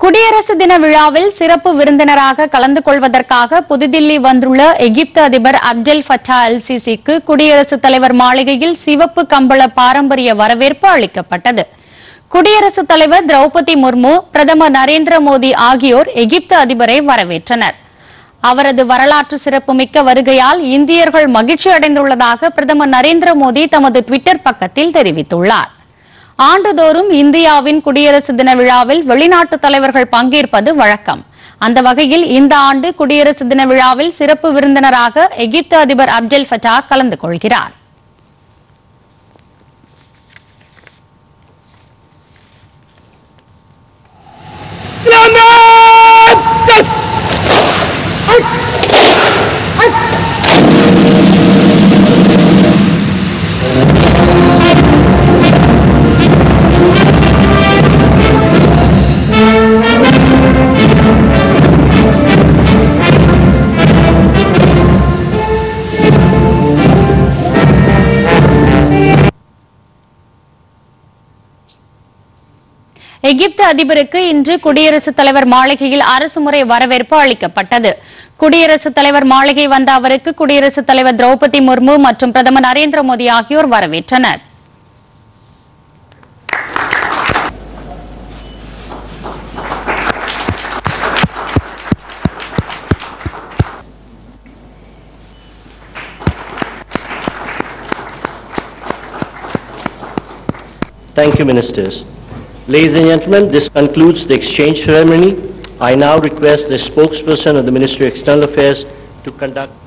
குடியரசு தின விழாவில் சிறப்பு விருந்தினராக கலந்து கொள்வதற்காக புதுதில்லி வந்துள்ள எகிப்து அதிபர் அப்டெல் ஃபட்டா அல் சிசிக்கு குடியரசுத் தலைவர் மாளிகையில் சிவப்பு கம்பள பாரம்பரிய வரவேற்பு அளிக்கப்பட்டது குடியரசுத் தலைவர் திரௌபதி முர்மு பிரதமர் நரேந்திர மோடி ஆகியோர் எகிப்து அதிபரை வரவேற்றனர் அவரது வரலாற்று சிறப்புமிக்க வருகையால் இந்தியர்கள் மகிழ்ச்சி அடைந்துள்ளதாக பிரதமர் நரேந்திர மோடி தமது டுவிட்டர் பக்கத்தில் தெரிவித்துள்ளார் ஆண்டுதோறும் இந்தியாவின் குடியரசு தின விழாவில் வெளிநாட்டு தலைவர்கள் பங்கேற்பது வழக்கம் அந்த வகையில் இந்த ஆண்டு குடியரசு தின விழாவில் சிறப்பு விருந்தினராக எகிப்து அதிபர் அப்டெல் ஃபட்டா கலந்து கொள்கிறார் எகிப்து அதிபருக்கு இன்று குடியரசுத் தலைவர் மாளிகையில் அரசுமுறை வரவேற்பு அளிக்கப்பட்டது குடியரசுத் தலைவர் மாளிகை வந்த அவருக்கு குடியரசுத் தலைவர் திரௌபதி முர்மு மற்றும் பிரதமர் நரேந்திர மோடி ஆகியோர் வரவேற்றனர் Thank you, Ministers. Ladies and gentlemen, this concludes the exchange ceremony. I now request the spokesperson of the Ministry of External Affairs to conduct